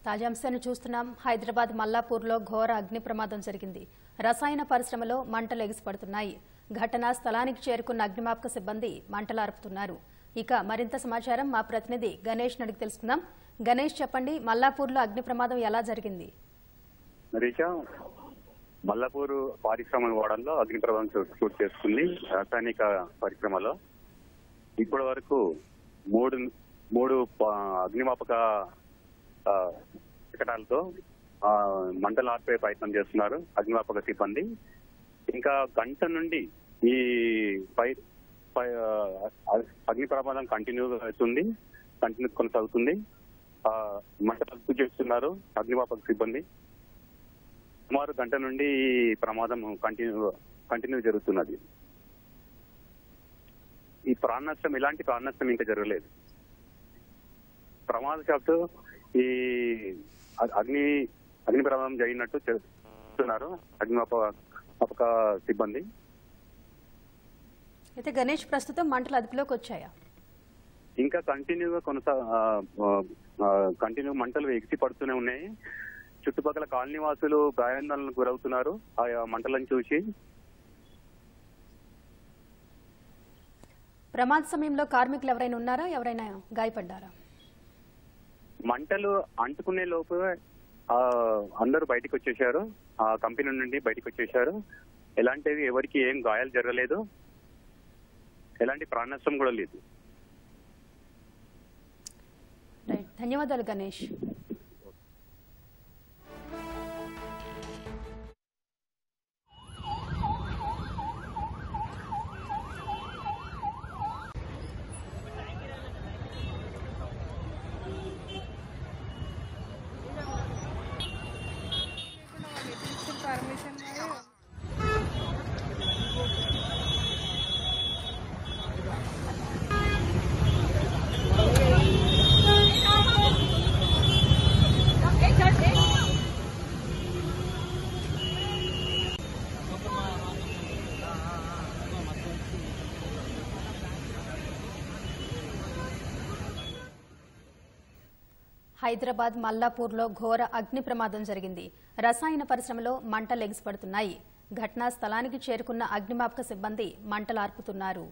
తాజా అంశాన్ని చూస్తున్నాం హైదరాబాద్ మల్లాపూర్లో ఘోర అగ్ని ప్రమాదం జరిగింది రసాయన పరిశ్రమలో మంటలు ఎగిసిపడుతున్నాయి ఘటనా స్థలానికి చేరుకున్న అగ్నిమాపక సిబ్బంది మంటలార్పుతున్నారు ఇక మరింత సమాచారం మా ప్రతినిధి గణేష్ అడిగి తెలుసుకుందాం గణేష్ చెప్పండి మల్లాపూర్లో అగ్ని ప్రమాదం ఎలా జరిగింది రీచా మల్లపూర్ పారిశ్రామిక వాడల్లో అగ్ని ప్రమాదం చోటు చోటు చేసుకుంది రాసాయనిక పరిశ్రమలో ఇప్పటి వరకు మూడు మూడు ప- అగ్నిమాపక ఆ, శకటాలతో ఆ, మంటలు ఆర్పే ప్రయత్నం చేస్తున్నారు అగ్నిమాపక సిబ్బంది ఇంకా గంట నుండి ఈ పై పై ఆ, అగ్ని ప్రమాదం కంటిన్యూగా అవుతుంది కంటిన్యూ కొనసాగుతుంది ఆ, మంటలు అదుపు చేస్తున్నారు అగ్నిమాపక సిబ్బంది సుమారు గంట నుండి ఈ ప్రమాదం కంటిన్యూ కంటిన్యూ జరుగుతున్నది ఈ ప్రాణ నష్టం ఎలాంటి ప్రాణ నష్టం ఇంకా జరగలేదు ప్రమాదశాత్తు ఈ అ- అగ్ని అగ్ని ప్రమాదం జరిగినట్టు చెప్తున్నారు అగ్నిమాపక సిబ్బంది అయితే గణేష్ ప్రస్తుతం మంటలు అదుపులోకి వచ్చాయా ఇంకా కంటిన్యూగా కొనసా కంటిన్యూ మంటలు ఎగిసి పడుతూనే ఉన్నాయి చుట్టుపక్కల కాలనీ వాసులు భయాందోళనకు గురవుతున్నారు ఆ మంటలను చూసి ప్రమాద సమయంలో కార్మికులు ఎవరైనా ఉన్నారా ఎవరైనా గాయపడ్డారా మంటలు అంటుకునే లోపు ఆ, అందరూ బయటకు వచ్చేసారు ఆ కంపెనీ నుండి బయటకు వచ్చేసారు ఎలాంటివి ఎవరికి ఏం గాయాలు జరగలేదు ఎలాంటి ప్రాణ నష్టం కూడా లేదు రైట్ ధన్యవాదాలు గణేష్ పర్మిషన్ హైదరాబాద్ మల్లాపూర్లో ఘోర అగ్ని ప్రమాదం జరిగింది రసాయన పరిశ్రమలో మంటలు ఎగిసిపడుతున్నాయి ఘటనా స్థలానికి చేరుకున్న అగ్నిమాపక సిబ్బంది మంటలార్పుతున్నారు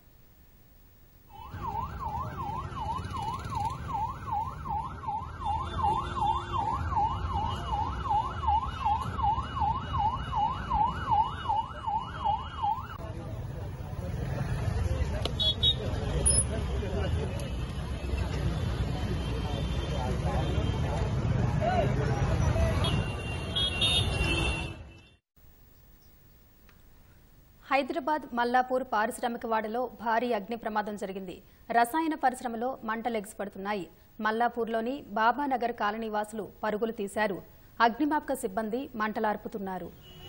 హైదరాబాద్ మల్లాపూర్ పారిశ్రామిక వాడలో భారీ అగ్ని ప్రమాదం జరిగింది రసాయన పరిశ్రమలో మంటలు ఎగిసిపడుతున్నాయి మల్లాపూర్లోని బాబానగర్ కాలనీ వాసులు పరుగులు తీశారు అగ్నిమాపక సిబ్బంది మంటలార్పుతున్నారు